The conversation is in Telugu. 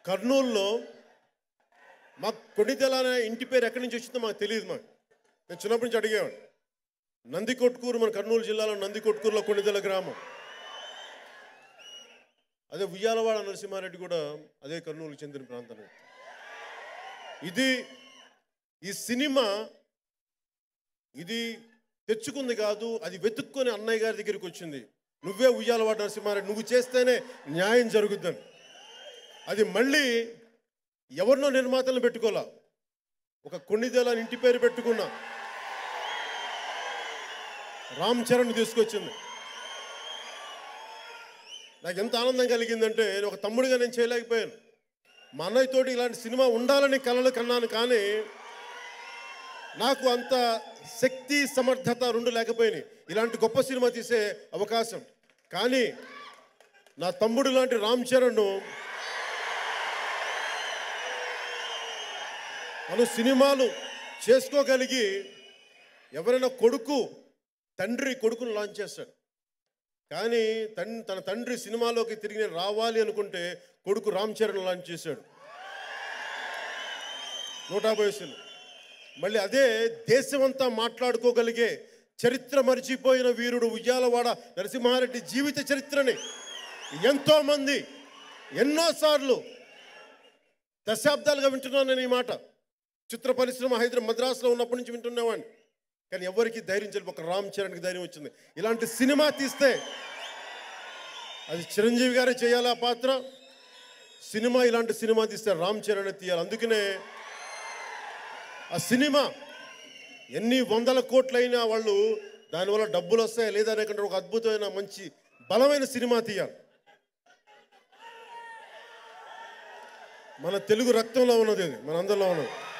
కర్నూలులో మాకు కొన్నితెల అనే ఇంటి పేరు ఎక్కడి నుంచి వచ్చిందో మాకు తెలియదు మాకు నేను చిన్నప్పటి నుంచి అడిగేవాడు నందికొట్కూరు మన కర్నూలు జిల్లాలో నందికొట్కూరులో కొన్నితెల గ్రామం అదే ఉయ్యాలవాడ నరసింహారెడ్డి కూడా అదే కర్నూలుకు చెందిన ప్రాంతం ఇది ఈ సినిమా ఇది తెచ్చుకుంది కాదు అది వెతుక్కొని అన్నయ్య గారి దగ్గరికి వచ్చింది నువ్వే ఉయ్యాలవాడ నరసింహారెడ్డి నువ్వు చేస్తేనే న్యాయం జరుగుద్దని అది మళ్ళీ ఎవరినో నిర్మాతలను పెట్టుకోలా ఒక కొన్నిదేల ఇంటి పేరు పెట్టుకున్నా రామ్ చరణ్ తీసుకొచ్చింది నాకు ఎంత ఆనందం కలిగిందంటే నేను ఒక తమ్ముడిగా నేను చేయలేకపోయాను మా అన్నయ్యతోటి ఇలాంటి సినిమా ఉండాలని కలలు కన్నాను కానీ నాకు అంత శక్తి సమర్థత రెండు లేకపోయినాయి ఇలాంటి గొప్ప సినిమా తీసే అవకాశం కానీ నా తమ్ముడు లాంటి రామ్ చరణ్ తను సినిమాలు చేసుకోగలిగి ఎవరైనా కొడుకు తండ్రి కొడుకును లాంచ్ చేస్తాడు కానీ తన్ తన తండ్రి సినిమాలోకి తిరిగి రావాలి అనుకుంటే కొడుకు రామ్ చరణ్ లాంచ్ చేశాడు నూట యాభై సినిమా మళ్ళీ అదే దేశమంతా మాట్లాడుకోగలిగే చరిత్ర మరిచిపోయిన వీరుడు ఉయ్యాలవాడ నరసింహారెడ్డి జీవిత చరిత్రని ఎంతో మంది ఎన్నోసార్లు దశాబ్దాలుగా వింటున్నాను నేను ఈ మాట చిత్ర పరిశ్రమ హైదరాబాద్ మద్రాసులో ఉన్నప్పటి నుంచి వింటున్నవాడిని కానీ ఎవరికి ధైర్యం చెప్పి ఒక రామ్ చరణ్కి ధైర్యం వచ్చింది ఇలాంటి సినిమా తీస్తే అది చిరంజీవి గారే చేయాలి ఆ పాత్ర సినిమా ఇలాంటి సినిమా తీస్తే రామ్ చరణ్ తీయాలి అందుకనే ఆ సినిమా ఎన్ని వందల కోట్లైనా వాళ్ళు దానివల్ల డబ్బులు వస్తాయా లేదా అనేకంటే ఒక అద్భుతమైన మంచి బలమైన సినిమా తీయాలి మన తెలుగు రక్తంలో ఉన్నది అది మన అందరిలో ఉన్నది